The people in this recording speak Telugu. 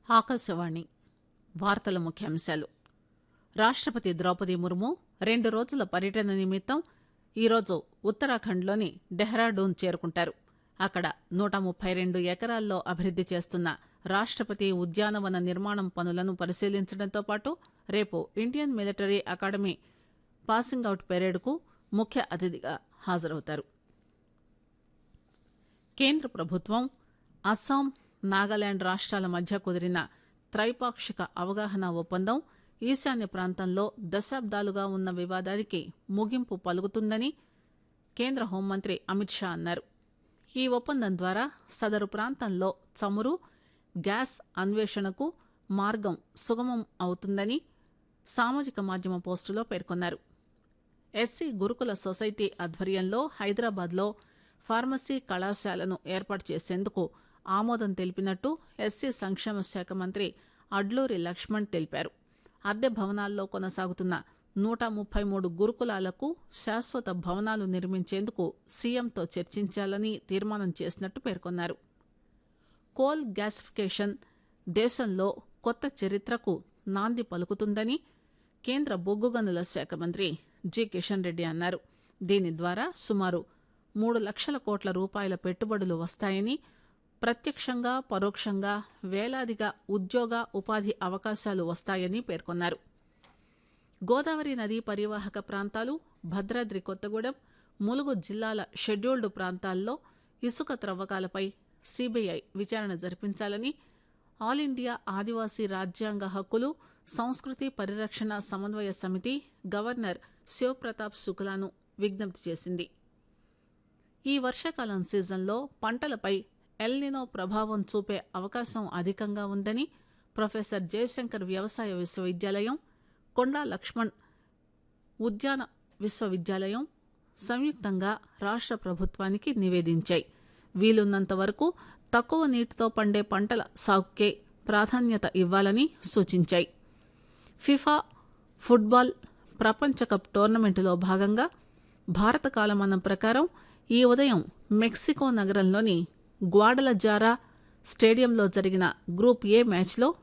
ఆకాశవాణి వార్తల ముఖ్యాంశాలు రాష్టపతి ద్రౌపది ముర్ము రెండు రోజుల పర్యటన నిమిత్తం ఈరోజు ఉత్తరాఖండ్లోని డెహ్రాడూన్ చేరుకుంటారు అక్కడ నూట ముప్పై రెండు ఎకరాల్లో అభివృద్ది చేస్తున్న రాష్టపతి ఉద్యానవన నిర్మాణం పనులను పరిశీలించడంతో పాటు రేపు Indian military academy passing out పెరేడ్కు ముఖ్య అతిథిగా హాజరవుతారు కేంద్ర ప్రభుత్వం అస్సాం నాగాలాండ్ రాష్ట్రాల మధ్య కుదిరిన త్రైపాక్షిక అవగాహన ఒప్పందం ఈశాన్య ప్రాంతంలో దశాబ్దాలుగా ఉన్న వివాదానికి ముగింపు పలుకుతుందని కేంద్ర హోంమంత్రి అమిత్ షా అన్నారు ఈ ఒప్పందం ద్వారా సదరు ప్రాంతంలో చమురు గ్యాస్ అన్వేషణకు మార్గం సుగమం అవుతుందని సామాజిక మాధ్యమ పోస్టులో పేర్కొన్నారు ఎస్సీ గురుకుల సొసైటీ ఆధ్వర్యంలో హైదరాబాద్లో ఫార్మసీ కళాశాలను ఏర్పాటు చేసేందుకు ఆమోదం తెలిపినట్టు ఎస్సీ సంక్షేమ శాఖ మంత్రి అడ్లూరి లక్ష్మణ్ తెలిపారు అద్దె భవనాల్లో కొనసాగుతున్న నూట ముప్పై మూడు గురుకులాలకు శాశ్వత భవనాలు నిర్మించేందుకు సీఎంతో చర్చించాలని తీర్మానం చేసినట్టు పేర్కొన్నారు కోల్ గ్యాసిఫికేషన్ దేశంలో కొత్త చరిత్రకు నాంది పలుకుతుందని కేంద్ర బొగ్గు గనుల శాఖ మంత్రి జి కిషన్ రెడ్డి అన్నారు దీని ద్వారా సుమారు మూడు లక్షల కోట్ల రూపాయల పెట్టుబడులు వస్తాయని ప్రత్యక్షంగా పరోక్షంగా వేలాదిగా ఉద్యోగ ఉపాధి అవకాశాలు వస్తాయని పేర్కొన్నారు గోదావరి నదీ పరివాహక ప్రాంతాలు భద్రాద్రి కొత్తగూడెం ములుగు జిల్లాల షెడ్యూల్డ్ ప్రాంతాల్లో ఇసుక త్రవ్వకాలపై సీబీఐ విచారణ జరిపించాలని ఆల్ ఇండియా ఆదివాసీ రాజ్యాంగ హక్కులు సంస్కృతి పరిరక్షణ సమన్వయ సమితి గవర్నర్ శివప్రతాప్ శుక్లాను విజ్ఞప్తి చేసింది ఈ వర్షాకాలం సీజన్లో పంటలపై ఎల్నినో ప్రభావం చూపే అవకాశం అధికంగా ఉందని ప్రొఫెసర్ జయశంకర్ వ్యవసాయ విశ్వవిద్యాలయం కొండా లక్ష్మణ్ ఉద్యాన విశ్వవిద్యాలయం సంయుక్తంగా రాష్ట్ర ప్రభుత్వానికి నివేదించాయి వీలున్నంత వరకు తక్కువ నీటితో పండే పంటల సాగుకే ప్రాధాన్యత ఇవ్వాలని సూచించాయి ఫిఫా ఫుట్బాల్ ప్రపంచ కప్ టోర్నమెంటులో భాగంగా భారత కాలమానం ప్రకారం ఈ ఉదయం మెక్సికో నగరంలోని గ్వాడలజారా స్టేడియంలో జరిగిన గ్రూప్ ఏ మ్యాచ్లో